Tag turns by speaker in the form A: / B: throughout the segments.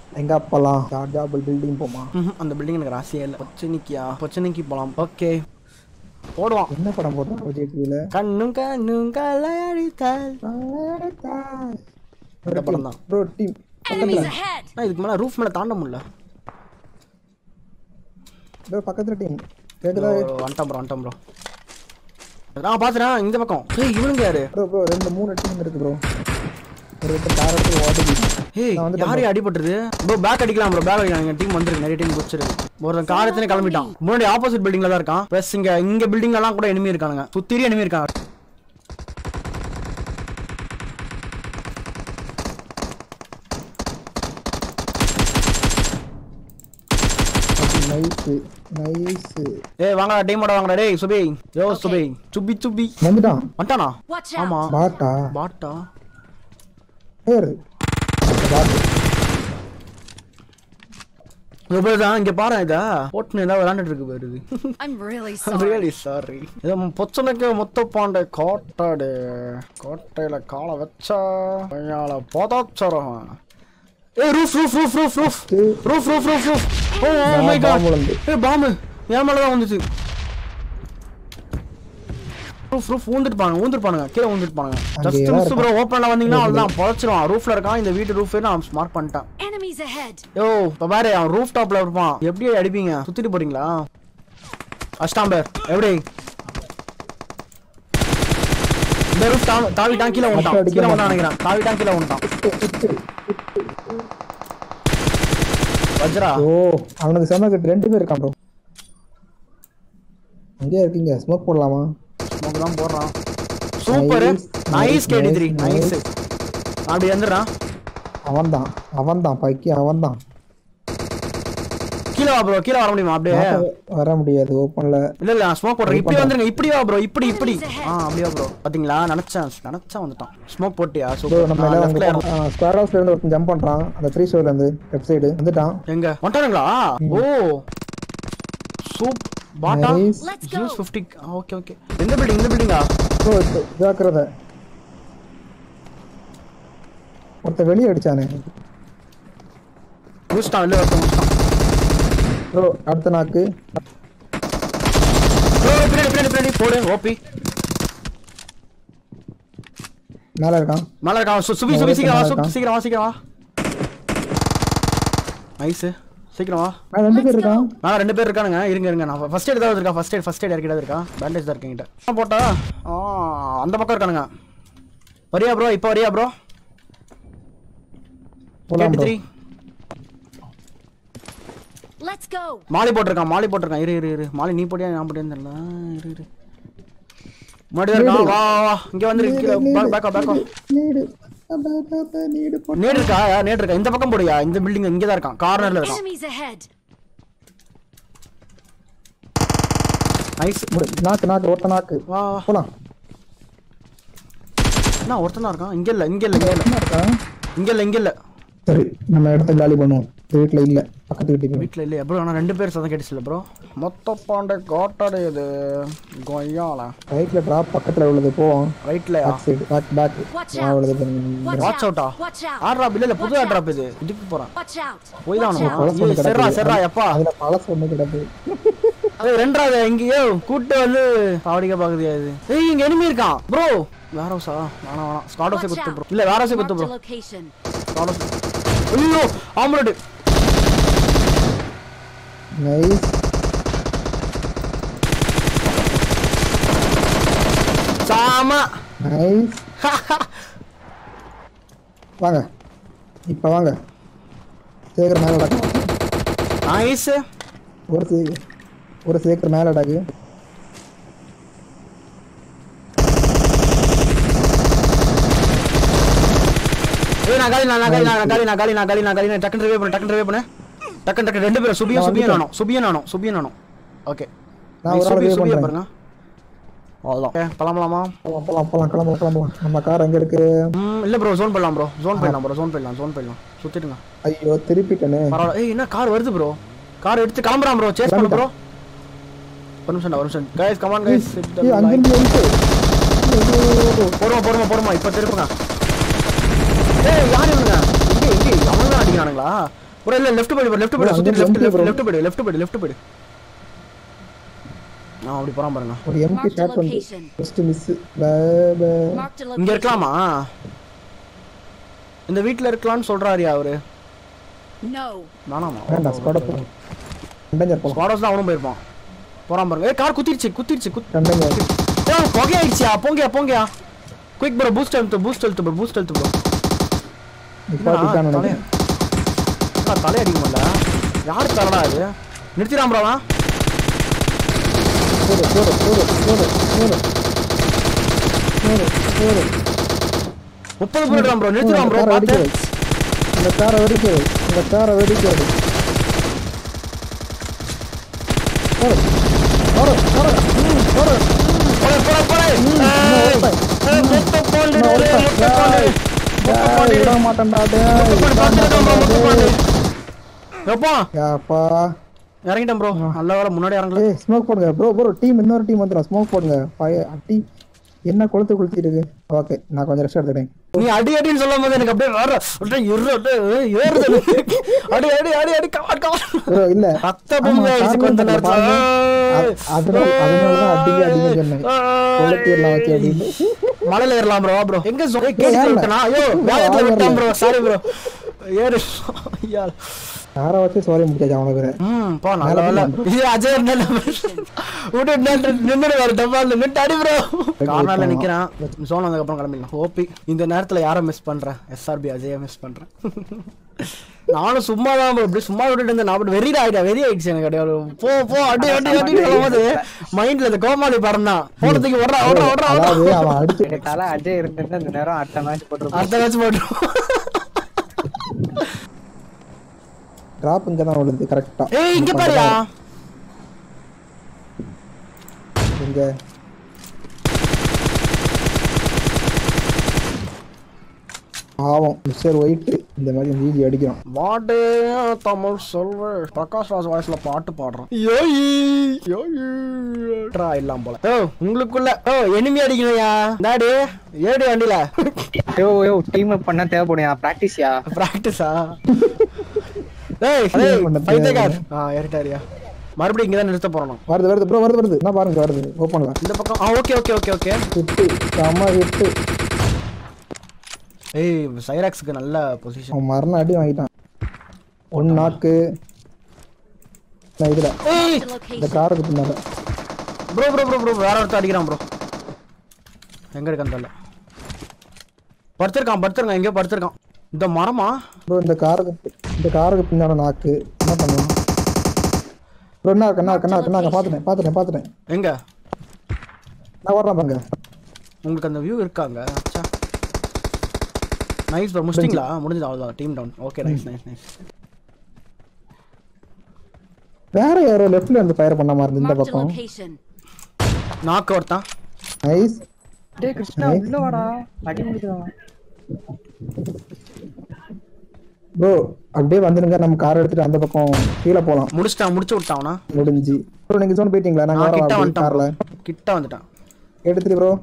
A: எங்க போலாம் ஜார்ஜாபிள் பில்டிங் போமா
B: ம்ஹும், அந்த பில்டிங் எனக்கு ராசியே இல்லை பொச்சனிக்கியா பொச்சனிக்கு போலாம் ஓகே போடுவான்
A: என்ன படம் போடுறோம் விஜய் டிவில
B: கண்ணும் கண்ணும் கலையடித்தால் இந்த படம் தான்
A: ப்ரோ டீம்
C: Enemies ahead!
B: நான் இதுக்கு மேலே ரூஃப் மேலே தாண்ட முடியல
A: ப்ரோ பக்கத்துல டீம் கேக்குதா
B: வந்துட்டான் ப்ரோ வந்துட்டான் ப்ரோ நான் பார்த்துறேன் இந்த பக்கம் ஏய் இவனுங்க யாரு
A: ப்ரோ ப்ரோ ரெண்டு மூணு டீம் இருக்கு ப்ரோ ஒரு இடத்துல கார் எடுத்து ஓடுது
B: ஏய்
A: நான் வந்துட்டேன்
B: யாரையும் அடிபட்டுருது ப்ரோ பேக் அடிக்கலாம் ப்ரோ பேக் அடிக்கலாம் எங்க டீம் வந்துருக்கு நிறைய டீம் குச்சிருக்கு ஒருத்தன் கார் எடுத்துனே கிளம்பிட்டான் முன்னாடி ஆப்போசிட் பில்டிங்ல தான் இருக்கான் ப்ளஸ் இங்க இங்க பில்டிங்ல எல்லாம் கூட enemy இருக்கானுங்க சுத்திரி enemy இருக்காங்க
A: நைஸ் நைஸ்
B: ஏய் வாங்கடா டீமோட வாங்கடா டேய் சுபி யோ சுபி சுபி சுபி
A: வந்துட்டான்
B: வந்துட்டானா
C: Watch out!
B: ஆமா
A: பாட்டா
B: பாட்டா
A: பேர் பாட்டு
B: இதோ தான் இங்க பாரு இத போட்டு ஏதாவது விளையாண்டுட்டு இருக்கு பாரு இது
C: I'm really
B: I'm
C: sorry.
B: really sorry. இது பொச்சனுக்கு முத்தப்பாண்ட கோட்டாடு கோட்டையில காலை வச்சா கையால போதாச்சரம் ஏய் roof roof roof roof roof roof roof roof roof oh oh my god
A: bomb விழுந்து.
B: ஏய் பாம்பு என் மேல தான் வந்துச்சு ரூஃப் ரூஃப் ஊந்துட்டுப்பாங்க ஊந்துட்டுப்பானுங்க கீழே ஊந்துட்டுப்பானுங்க ஜஸ்ட்
A: அங்கேயே
B: மிஸ் ப்ரோ ஓப்பன்ல வந்தீங்கன்னா அவ்வளவுதான் பொழைச்சிருவான் ரூஃப்ல இருக்கான் இந்த வீட்டு ரூஃப் நான் ஸ்மார்ட் பண்ணிட்டேன்
C: Enemies ahead!
B: யோ இப்ப பாரு அவன் ரூஃப் டாப்ல இருப்பான் எப்படி அடிப்பீங்க சுத்திட்டு போறீங்களா அஷ்டாம்பர் எப்படி இந்த ரூஃப் தாவிட்டான் கீழே வந்துட்டான்
A: அடிக்க
B: கீழே
A: மாட்டான்.
B: வந்தான் நினைக்கிறேன் தாவிட்டான் கீழே வந்துட்டான் வஜ்ரா
A: ஓ அவனுக்கு செம கட்டு ரெண்டு பேர் இருக்கான் ப்ரோ எங்கே இருக்கீங்க ஸ்மோக் போடலாமா
B: ஸ்மோக் தான் போடுறான் சூப்பர்
A: Nice,
B: நைஸ்
A: nice,
B: கேடி த்ரீ
A: nice,
B: நைஸ் அப்படி வந்துடுறான்
A: அவன் தான் அவன் தான் பைக்கி அவன் தான்
B: கீழே வா ப்ரோ கீழே வர முடியுமா அப்படியே
A: வர முடியாது ஓப்பன்ல
B: இல்ல இல்ல ஸ்மோக் போடுறேன் இப்படி வந்துருங்க இப்படி வா ப்ரோ இப்படி இப்படி
C: Enemies ahead.
B: ஆ அப்படியே ப்ரோ பாத்தீங்களா நினைச்சேன் நினைச்சா வந்துட்டான் ஸ்மோக் போட்டியா
A: ப்ரோ
B: சூப்பர்
A: நம்ம எல்லாம் அங்க ஸ்கொயர் ஹவுஸ்ல இருந்து ஒருத்தன் ஜம்ப் பண்றான் அந்த த்ரீ ஸ்டோர்ல இருந்து லெஃப்ட் சைடு வந்துட்டான்
B: எங்க வந்துட்டானுங்களா ஓ சூப் பாட்டா
A: Nice.
C: Let's go.
B: Juice 50 okay okay எந்த பில்டிங் இந்த பில்டிங்கா
A: ப்ரோ ஜாக்கிரதை ஒருத்தன் வெளியே அடிச்சானே
B: முடிச்சிட்டான் இல்ல ஒருத்தன் முடிச்சிட்டான்
A: ப்ரோ அடுத்த நாக்கு
B: ப்ரோ பின்னாடி பின்னாடி பின்னாடி போடு ஓபி
A: மேல இருக்கான்
B: மேல இருக்கான் சு- சுபி சுபி சீக்கிரம் வா சுபி சீக்கிரம் வா சீக்கிரம் வா நைஸ் சீக்கிரம் வா
A: மேல ரெண்டு பேர் இருக்கான்
B: மேல ரெண்டு பேர் இருக்கானுங்க இருங்க இருங்க நான் ஃபர்ஸ்ட் எய்ட் ஏதாவது இருக்கா ஃபர்ஸ்ட் எய்ட் ஃபர்ஸ்ட் எய்ட் யார்கிட்ட இருக்கா பேண்டேஜ் தான் இருக்கீங்கிட்ட போட்டா ஆ அந்த பக்கம் இருக்கானுங்க வரியா ப்ரோ இப்போ வரியா ப்ரோ
A: போலாம்
B: கேட்டு
A: ப்ரோ
B: த்ரீ
C: Let's go!
B: மாலி போட்டிருக்கான் மாலி போட்டிருக்கான் இரு இரு இரு மாலி நீ போடியா நான் போடியான்னு தெரியல இரு இரு முன்னாடி தான் இருக்கான் வா வா வா இங்க வந்து கீழே பேக்கா பேக்கா
A: நீடு அப்பா, அப்பா, அப்பா, நீடு போட்டு
B: நேடு இருக்கா நேடு இருக்கா இந்த பக்கம் போடியா இந்த பில்டிங் இங்க தான் இருக்கான் கார்னர்ல இருக்கான்
C: Enemies ahead!
B: நைஸ்
A: முடி- நாக்கு நாக்கு ஒருத்த நாக்கு
B: வா வா
A: போலாம்
B: என்ன ஒருத்தன் தான் இருக்கான் இங்க இல்ல இங்க இல்ல இங்க இல்ல
A: என்ன இருக்கான்
B: இங்க இல்ல இங்க இல்ல
A: சரி நம்ம இடத்த காலி பண்ணுவோம் இந்த வீட்டுல இல்ல பக்கத்து வீட்டுக்கு
B: வீட்ல இல்லையா ப்ரோ ஆனா ரெண்டு பேர் சதம் கேட்டுச்சுல ப்ரோ மொத்த பாண்டை காட்டாடே இது கொய்யால
A: ரைட்ல டிராப் பக்கத்துல உள்ளது போவோம்
B: ரைட்ல
A: back side back back
C: Watch
A: நான்
C: out!
A: உள்ளது
C: Watch
B: வாட்ச்
C: out!
B: அவுட்டா
C: Watch out!
B: ஆட்ராப் இல்ல இல்ல புது
C: Watch
B: ஆட்ராப் இது இதுக்கு போறேன்
C: Watch out!
B: போய் தான்
C: Watch
B: ஆகணும்.
C: out!
A: பழசு ஒண்ணு
B: ஏய், செர்ரா
A: கிடக்குது.
B: செர்ரா எப்பா
A: அதுல பழசு ஒண்ணு கிடக்கு
B: அது ரெண்டாவது எங்கேயோ கூட்டு வந்து பாவடிக்க பாக்குதியா இது ஏய் இங்க enemy இருக்கான் ப்ரோ வேற ஹவுஸா வேணாம் வேணாம் ஸ்காட் ஹவுஸே
C: Watch
B: குத்து
C: out.
B: ப்ரோ இல்ல வேற ஹவுஸே
C: Marked
B: குத்து
C: a
B: ப்ரோ
C: location.
B: ஸ்காட் ஹவுஸ் ஐயோ ஆம்லெட்
A: நைஸ்
B: சாம
A: நைஸ் வாங்க இப்ப வாங்க சேகர் மேல அடக்கு
B: நைஸ்
A: ஒரு சே ஒரு சேக்கர் மேல அடக்கு
B: ஏய் நான் காலி நான் நான் காலி நான் காலி நான் காலி நான் காலி நான் காலி நான் டக்குனு ரிவே பண்ணு டக்குனு ரிவே பண்ணு டக்குனு டக்குனு ரெண்டு பேரும் சுபியும்
A: நான்
B: சுபியும்
A: வந்துட்டேன்.
B: நானும் சுபியும் நானும் சுபியும் நானும் ஓகே
A: நான் ஒரு ஆள்
B: சுபி
A: ரிவே
B: சுபியை
A: பண்றேன்
B: பாருங்க அவ்வளோதான் ஓகே பழமலாமா
A: போலாம் போலாம் போலாம் கிளம்பலாம் கிளம்பலாம் நம்ம கார் எங்க இருக்கு
B: ம் இல்லை ப்ரோ ஜோன் போயிடலாம் ப்ரோ ஜோன் போயிடலாம் ப்ரோ ஜோன் போயிடலாம் ஜோன் போயிடலாம் சுற்றிடுங்க
A: ஐயோ திருப்பிட்டேனே
B: பரவாயில்ல ஏய் என்ன கார் வருது ப்ரோ கார் எடுத்து கிளம்புறான் ப்ரோ சேஸ் பண்ணு ப்ரோ ஒரு நிமிஷம் ஒரு நிமிஷம் கைஸ் கமான் கைஸ்
A: ஏய் அங்கிருந்து வந்து
B: போடுமா போடுமா போடுமா இப்போ திருப்புங்க ஏய் யார் இவனுங்க இங்கே இங்கே அவனுங்க தான் அடிக்கிறானுங்களா ப்ரோ இல்ல லெஃப்ட் போடு லெஃப்ட் போடு
A: Bro,
B: சுத்தி
A: அங்க
B: லெஃப்ட்
A: empty bro.
B: லெஃப்ட் போடு லெஃப்ட் போடு லெஃப்ட் போடு நான் அப்படி போறான் பாருங்க
A: ஒரு எம்டி
C: Marked a
A: ஷாட் வந்து
C: location.
A: ஃபர்ஸ்ட் மிஸ் பே
C: Marked a
B: இங்க
C: location.
B: இருக்கலாமா இந்த வீட்ல இருக்கலாம்னு சொல்றாருயா அவரு
C: No.
B: வேணாமா
A: வேண்டாம் ஸ்குவாட் போலாம் கண்டஞ்சர் போலாம்
B: ஸ்குவாடர்ஸ் தான் அவனும் போயிருப்பான் போறான் பாருங்க ஏய் கார் குத்திருச்சு குத்திருச்சு குத்
A: கண்டஞ்சர்
B: ஏய் புகை ஆயிடுச்சியா போங்கயா போங்கயா குயிக் ப்ரோ பூஸ்ட் எழுத்து பூஸ்ட் எழுத்து ப்ரோ பூஸ்ட் எழுத்து ப்ரோ
A: நிப்பாட்டிட்டான்
B: தலை
A: நினைக்கிறேன்
B: தலை அடிக்க முடியல யாரு தரடா இது நிறுத்திடாம ப்ரோவா
A: போடு போடு போடு போடு போடு போடு போடு
B: முப்பது போயிடுறான் ப்ரோ நிறுத்திடாம ப்ரோ
A: காரை
B: பார்த்து
A: வெடிக்கிறது இந்த காரை வெடிக்கிறது இந்த காரை வெடிக்கிறது போடு போடு போடு ம், போடு
B: போடு போடு போடு ஏய், ஏய், முட்டை போண்டு
A: இன்னும்
B: டேய்,
A: ஒருத்தன்.
B: முட்டை போண்டு
A: டேய், டேய், விட மாட்டேன்டா டேய்,
B: முட்டை போண்டு
A: விட
B: பார்த்துட்டு ப்ரோ முட்டை போண்டு
A: மாட்டேன்டா
B: எப்போ
A: டேய். ஏப்பா
B: இறங்கிட்டேன் ப்ரோ நல்ல வேலை முன்னாடி இறங்கல
A: ஏய் ஸ்மோக் போடுங்க ப்ரோ ப்ரோ டீம் இன்னொரு டீம் வந்துடும் ஸ்மோக் போடுங்க பய அட்டி என்ன கொளுத்து கொளுத்திட்டு இருக்கு ஓகே நான் கொஞ்சம் ரெஸ்ட் எடுத்துக்கிறேன்
B: நீ அடி அடின்னு சொல்லும் போது எனக்கு அப்படியே வர அப்படியே இரு அப்படியே ஏறுது எனக்கு. அடி அடி அடி அடி கமான் கமான்
A: ப்ரோ இல்ல
B: ரத்த பூமி ஆயிடுச்சு கொஞ்ச நேரத்துல
A: அ- அதனால அதனால அடிக்க அடிக்க சொன்னேன் கொளுத்தி எல்லாம் வச்சு அப்படின்னு
B: மலையில ஏறலாம் ப்ரோ ப்ரோ எங்க சொ- ஏய்,
A: ஏன்
B: கேஸ்ல
A: ஏறல?
B: விட்டனா ஐயோ
A: bro,
B: வேகத்துல
A: ஆள்
B: விட்டேன்
A: வரல.
B: ப்ரோ சாரி ப்ரோ ஏறு ஐயா
A: யாரை வச்சு சோரி முடிச்சாச்சு அவனுக்கு வேற
B: ம் போ நல்ல
A: மேல
B: வேலை
A: போலாம்.
B: இது அஜய் இருந்தா விட்டு நின்று வேற டப்பா நின்று அடி ப்ரோ கார்னர்ல நிக்கிறான் சோன் வந்ததுக்கு அப்புறம் கிளம்பிடலாம் ஓபி இந்த நேரத்துல யாரை மிஸ் பண்றேன் எஸ்ஆர்பி அஜய மிஸ் பண்றேன் நானும் சும்மா தான் bro, இப்படி சும்மா விட்டுட்டு இருந்தேன் நான் வெறி ஆயிட்டேன் வெறி ஆயிடுச்சு எனக்கு அப்படியே ஒரு போ போ அடி அடி அடி சொல்லும்போது மைண்ட்ல இந்த கோமாளி படம் தான் போனதுக்கு ஓடுறா ஓடுறா ஓடுறா ஓடுறா
A: அதாவது அவன் அடிச்சு
D: எனக்கு தலை அஜய் இருந்திருந்தா இந்த நேரம் அடுத்த மேட்ச் போட்டுருப்போம்
B: அடுத்த மேட்ச் போட்டுரும்
A: டிராப் இங்க தான் விழுது கரெக்டா
B: ஏய் இங்க பாரியா
A: இங்க பாவம் மிஸ்டர் ஒயிட் இந்த மாதிரி ஜிஜி அடிக்கிறான்
B: வாடே தமிழ் சொல்வே பிரகாஷ் ராஜ் வாய்ஸ்ல பாட்டு பாடுறான் யோயி யோயி ட்ரா இல்லாம் போல ஓ உங்களுக்குள்ள ஓ எனிமி அடிக்கணும்யா டாடி ஏடி வண்டியில
D: யோ யோ டீம் அப் பண்ண தேவைப்படும் பிராக்டிஸ்யா
B: பிராக்டிஸா டேய்
A: Team
B: டேய்
A: பண்ண
B: பைத்தியக்கார் ஆ ஏறிட்டாரியா மறுபடியும் இங்க தான் நிறுத்த போறோம் நான்.
A: வருது வருது ப்ரோ வருது வருது என்ன பாருங்க வருது ஓப்பன்ல
B: இந்த பக்கம் ஆ okay okay okay okay
A: hit செம்ம ஹிட்டு
B: ஏய் சைராக்ஸ்க்கு நல்ல பொசிஷன்
A: அவன் மரண அடி வாங்கிட்டான் ஒன் நாக்கு நான் இதுல
B: ஏய்
C: Marked a
A: இந்த
C: location.
A: காருக்கு பின்னால
B: ப்ரோ ப்ரோ ப்ரோ ப்ரோ வேற ஒருத்தர் அடிக்கிறான் ப்ரோ எங்க இருக்கான் தெரியல படுத்திருக்கான் படுத்திருக்கான் எங்கேயோ படுத்திருக்கான் இந்த மரமா
A: ப்ரோ இந்த காருக்கு இந்த காருக்கு பின்னால நாக்கு என்ன பண்ணுவான் ப்ரோ என்ன இருக்கு என்ன இருக்கு என்ன இருக்கு நான் பார்த்துட்டேன் பார்த்துட்டேன் பார்த்துட்டேன்
B: எங்க
A: நான் வர்றேன் பாருங்க
B: உங்களுக்கு அந்த வியூ இருக்காங்க அச்சா நைஸ் ப்ரோ முடிச்சிங்களா முடிஞ்சது அவ்வளோதான் team down okay nice nice nice
A: வேற யாரோ லெஃப்ட்ல இருந்து ஃபயர் பண்ண மாதிரி இருந்து இந்த
C: Marked a
A: பக்கம்
C: location.
B: நாக்கு ஒருத்தான்
A: நைஸ்
D: டேய் கிருஷ்ணா உள்ள வாடா அடி முடிக்கலாம்
A: ப்ரோ அப்படியே வந்துருங்க நம்ம கார் எடுத்துட்டு அந்த பக்கம் கீழே போலாம்
B: முடிச்சிட்டான் முடிச்சு விட்டான் அவனா
A: முடிஞ்சு ப்ரோ நீங்க ஜோன் போயிட்டீங்களா நாங்க
B: நான் கிட்ட
A: வரோம்
B: வந்துட்டான்
A: கார்ல
B: bro. கிட்ட வந்துட்டான்
A: எடுத்துட்டு ப்ரோ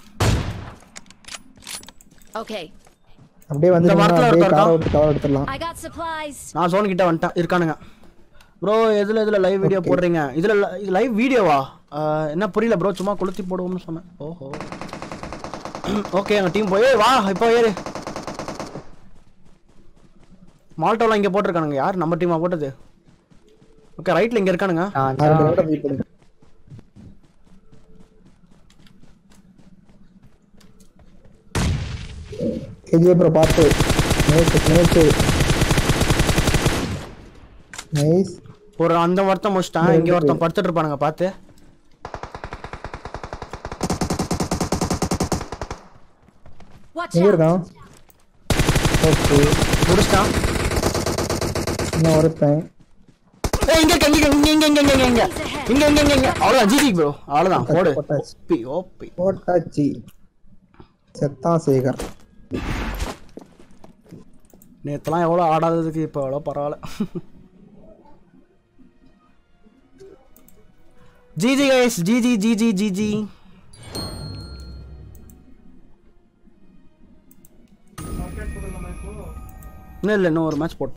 C: Okay.
A: அப்படியே
B: இந்த
A: வந்து
B: மரத்துல
A: அப்படியே
B: ஒருத்தன்
A: காரை
B: இருக்கான்.
A: விட்டு கவர் எடுத்துடலாம்
C: I got supplies.
B: நான் சோன் கிட்ட வந்துட்டான் இருக்கானுங்க ப்ரோ எதுல எதுல லைவ் வீடியோ
A: Okay.
B: போடுறீங்க இதுல li- இது லைவ் வீடியோவா என்ன புரியல ப்ரோ சும்மா கொளுத்தி போடுவோம்னு சொன்னேன் ஓஹோ ஓகே எங்க டீம் போய் ஏய், வா இப்போ ஏறு மால்டோலாம் இங்க போட்டிருக்கானுங்க யார் நம்ம டீமா போட்டது ஓகே ரைட்ல இங்க இருக்கானுங்க
D: நான்
A: நான் ரெண்டு
D: தான்
A: நிமிடம் wait பண்ணுங்க. விஜய் ப்ரோ பார்த்து நைஸ் நைஸ் நைஸ்
B: ஒரு அந்த ஒருத்தன் முடிச்சிட்டான் இங்க ஒருத்தன் படுத்துட்டு இருப்பானுங்க பார்த்து
C: Watch
A: எங்க
C: out.
A: இருக்கான் ஓகே
B: முடிச்சிட்டான்
A: இன்னும் ஒருத்தன்
B: ஏய், இங்க இருக்க, இங்க இருக்க, இங்க இங்க இங்க இங்க இங்க இங்க இங்க இங்க இங்க அவ்வளவுதான் ஜிஜி ப்ரோ அவ்வளவுதான் போடு
A: போட்டாச்சு
B: ஓபி ஓபி
A: போட்டாச்சு செத்தான் சேகர்
B: நேத்துலாம் எவ்வளவு ஆடாததுக்கு இப்போ எவ்வளோ பரவாயில்ல GG guys GG GG GG இல்லை இல்லை இன்னும் ஒரு மேட்ச் போட்டு